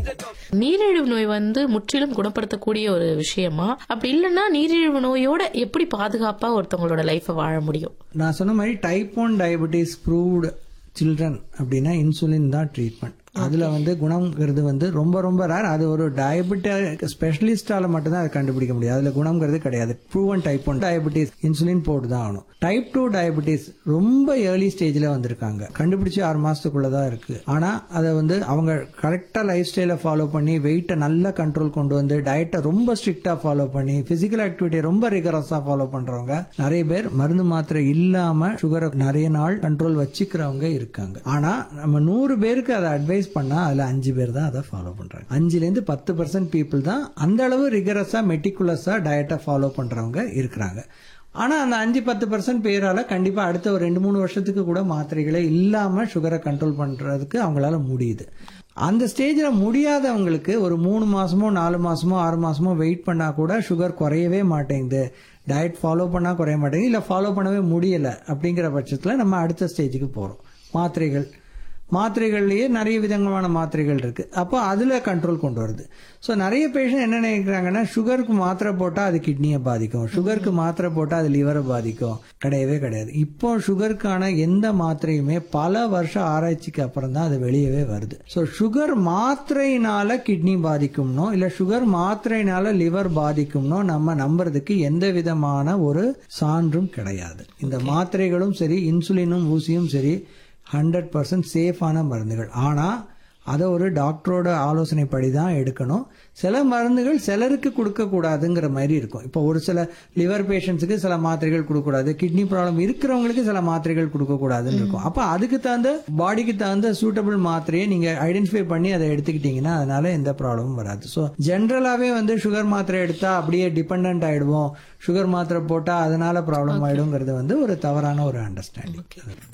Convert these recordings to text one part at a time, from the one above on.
நீரிழிவு நோய் வந்து முற்றிலும் குணப்படுத்தக்கூடிய ஒரு விஷயமா அப்படி இல்லைன்னா நீரிழிவு நோயோட எப்படி பாதுகாப்பா ஒருத்தவங்களோட லைஃபை வாழ முடியும் நான் சொன்ன மாதிரி type one diabetes proved children அப்படின்னா இன்சுலின் தான் ட்ரீட்மெண்ட் அதுல வந்து குணம்ங்கிறது வந்து ரொம்ப ரொம்ப ரேர் அது ஒரு டயபெட்டிக் ஸ்பெஷலிஸ்டால மட்டும்தான் அதை கண்டுபிடிக்க முடியும் அதுல குணம்ங்கிறது கிடையாது proven type one diabetes insulin போட்டு தான் ஆகணும் டைப் டூ டயபெட்டிஸ் ரொம்ப ஏர்லி ஸ்டேஜ்ல வந்திருக்காங்க கண்டுபிடிச்சு ஆறு மாசத்துக்குள்ள தான் இருக்கு ஆனா அதை வந்து அவங்க கரெக்டா லைஃப் ஸ்டைலை ஃபாலோ பண்ணி வெயிட்டை நல்லா கண்ட்ரோல் கொண்டு வந்து டயட்டை ரொம்ப ஸ்ட்ரிக்டா ஃபாலோ பண்ணி பிசிக்கல் ஆக்டிவிட்டி ரொம்ப ரிகரஸா ஃபாலோ பண்றவங்க நிறைய பேர் மருந்து மாத்திரை இல்லாம சுகரை நிறைய நாள் கண்ட்ரோல் வச்சுக்கிறவங்க இருக்காங்க ஆனா நம்ம நூறு பேருக்கு அதை அட்வைஸ் பண்ணா அதுல அஞ்சு பேர் தான் அதை ஃபாலோ பண்றாங்க அஞ்சுல இருந்து பத்து பர்சன்ட் பீப்புள் தான் அந்த அளவு ரிகரஸா மெட்டிகுலஸா டயட்டை ஃபாலோ பண்றவங்க இருக்கிறாங்க ஆனா அந்த அஞ்சு பத்து பர்சன்ட் பேரால கண்டிப்பா அடுத்த ஒரு ரெண்டு மூணு வருஷத்துக்கு கூட மாத்திரைகளே இல்லாம சுகரை கண்ட்ரோல் பண்றதுக்கு அவங்களால முடியுது அந்த ஸ்டேஜில் முடியாதவங்களுக்கு ஒரு மூணு மாசமோ நாலு மாசமோ ஆறு மாசமோ வெயிட் பண்ணா கூட சுகர் குறையவே மாட்டேங்குது டயட் ஃபாலோ பண்ணா குறைய மாட்டேங்குது இல்லை ஃபாலோ பண்ணவே முடியல அப்படிங்கிற பட்சத்தில் நம்ம அடுத்த ஸ்டேஜுக்கு போகிறோம் மாத்திரைகள் மாத்திரைகள்லயே நிறைய விதமான மாத்திரைகள் இருக்கு அப்போ அதுல கண்ட்ரோல் கொண்டு வருது ஸோ நிறைய பேஷண்ட் என்ன நினைக்கிறாங்கன்னா சுகருக்கு மாத்திரை போட்டா அது கிட்னியை பாதிக்கும் சுகருக்கு மாத்திரை போட்டா அது லிவரை பாதிக்கும் கிடையவே கிடையாது இப்போ சுகருக்கான எந்த மாத்திரையுமே பல வருஷம் ஆராய்ச்சிக்கு அப்புறம் தான் அது வெளியவே வருது ஸோ சுகர் மாத்திரையினால கிட்னி பாதிக்கும்னோ இல்ல சுகர் மாத்திரையினால லிவர் பாதிக்கும்னோ நம்ம நம்புறதுக்கு எந்த விதமான ஒரு சான்றும் கிடையாது இந்த மாத்திரைகளும் சரி இன்சுலினும் ஊசியும் சரி ஹண்ட்ரட் பர்சன்ட் சேஃபான மருந்துகள் ஆனால் அதை ஒரு டாக்டரோட ஆலோசனைப்படி தான் எடுக்கணும் சில மருந்துகள் சிலருக்கு கொடுக்கக்கூடாதுங்கிற மாதிரி இருக்கும் இப்போ ஒரு சில லிவர் பேஷண்ட்ஸுக்கு சில மாத்திரைகள் கொடுக்கக்கூடாது கிட்னி ப்ராப்ளம் இருக்கிறவங்களுக்கு சில மாத்திரைகள் கொடுக்கக்கூடாதுன்னு இருக்கும் அப்போ அதுக்கு தகுந்த பாடிக்கு தகுந்த சூட்டபிள் மாத்திரையை நீங்கள் ஐடென்டிஃபை பண்ணி அதை எடுத்துக்கிட்டீங்கன்னா அதனால எந்த ப்ராப்ளமும் வராது ஸோ ஜென்ரலாகவே வந்து சுகர் மாத்திரை எடுத்தா அப்படியே டிபெண்ட் ஆயிடுவோம் சுகர் மாத்திரை போட்டால் அதனால ப்ராப்ளம் ஆயிடுங்கிறது வந்து ஒரு தவறான ஒரு அண்டர்ஸ்டாண்டிங்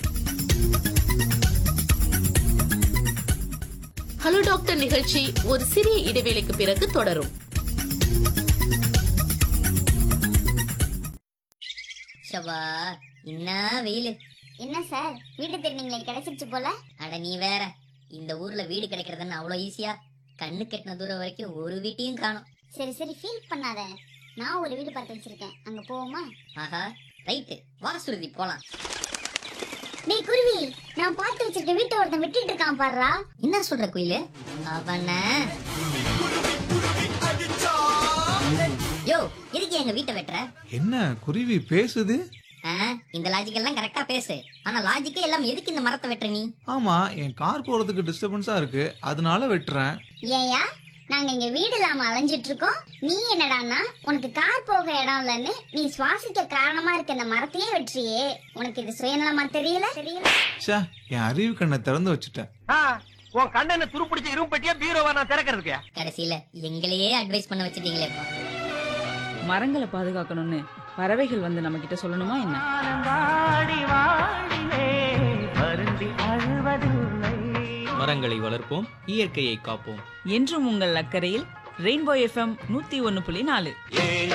ஹலோ டாக்டர் நிகழ்ச்சி ஒரு சிறிய இடைவேளைக்கு பிறகு தொடரும் ஷபா என்ன வெயிலு என்ன சார் வீடு திருநீங்களே கிடைச்சிருச்சு போல அட நீ வேற இந்த ஊர்ல வீடு கிடைக்கிறதுன்னு அவ்வளோ ஈஸியா கண்ணு கெட்டின தூரம் வரைக்கும் ஒரு வீட்டையும் காணும் சரி சரி ஃபீல் பண்ணாத நான் ஒரு வீடு பார்த்து வச்சிருக்கேன் அங்க போவோமா ஆஹா ரைட்டு வா சுருதி போலாம் டேய் குருவி நான் பார்த்து வச்சிருக்க வீட்டை ஒருத்தன் விட்டுட்டு இருக்கான் பாருடா என்ன சொல்ற குயிலு அவன யோ எதுக்கு எங்க வீட்டை வெட்டுற என்ன குருவி பேசுது ஆ, இந்த லாஜிக் எல்லாம் கரெக்டா பேசு ஆனா லாஜிக்கே எல்லாம் எதுக்கு இந்த மரத்தை வெட்டுற நீ ஆமா என் கார் போறதுக்கு டிஸ்டர்பன்ஸா இருக்கு அதனால வெட்டுறேன் ஏயா நாங்க இங்க வீடு இல்லாம அலைஞ்சிட்டு இருக்கோம் நீ என்னடான்னா உனக்கு கார் போக இடம் இல்லைன்னு நீ சுவாசிக்க காரணமா இருக்க இந்த மரத்தையே வெற்றியே உனக்கு இது சுயநலமா தெரியல தெரியல ச்சே என் அறிவு கண்ணை திறந்து வச்சுட்டேன் ஆ, உன் கண்ணனை துருப்பிடிச்ச இரும்பு பெட்டியா பீரோவா நான் திறக்கிறதுக்கு கடைசியில எங்களையே அட்வைஸ் பண்ண வச்சிட்டீங்களே மரங்களை பாதுகாக்கணும்னு பறவைகள் வந்து நம்ம கிட்ட சொல்லணுமா என்ன வாடி வாடிலே வருந்தி அழுவதில்லை மரங்களை வளர்ப்போம் இயற்கையை காப்போம் என்றும் உங்கள் அக்கறையில் ரெயின்போ எஃப்எம் நூத்தி ஒன்னு புள்ளி நாலு ஏழை